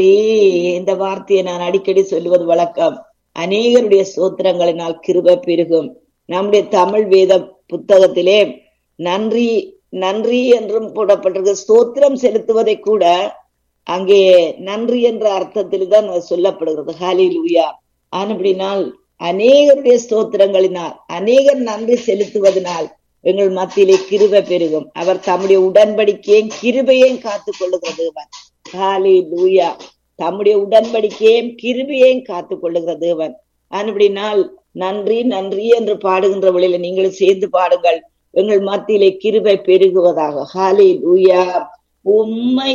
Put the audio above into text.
இந்த வார்த்தையை நான் அடிக்கடி சொல்லுவது வழக்கம் அநேகருடைய சோத்திரங்களினால் கிருப பெருகும் நம்முடைய தமிழ் வேத புத்தகத்திலே நன்றி நன்றி என்றும் போடப்பட்டிருக்கு ஸ்தோத்திரம் செலுத்துவதை கூட அங்கே நன்றி என்ற அர்த்தத்தில் தான் சொல்லப்படுகிறது ஹாலி லூயா ஆனப்படினால் அநேகருடைய ஸ்தோத்திரங்களினால் அநேகர் நன்றி செலுத்துவதனால் எங்கள் மத்தியிலே கிருப பெருகும் அவர் தம்முடைய உடன்படிக்கையும் கிருபையையும் காத்துக் கொள்ளுகிற தேவன் ஹாலி லூயா தம்முடைய உடன்படிக்கையும் கிருபையையும் காத்துக் கொள்ளுகிற தேவன் அப்படினால் நன்றி நன்றி என்று பாடுகின்ற வழியில நீங்களும் சேர்ந்து பாடுங்கள் எங்கள் மத்தியிலே கிருபை பெருகுவதாக ஹாலி லூயா உம்மை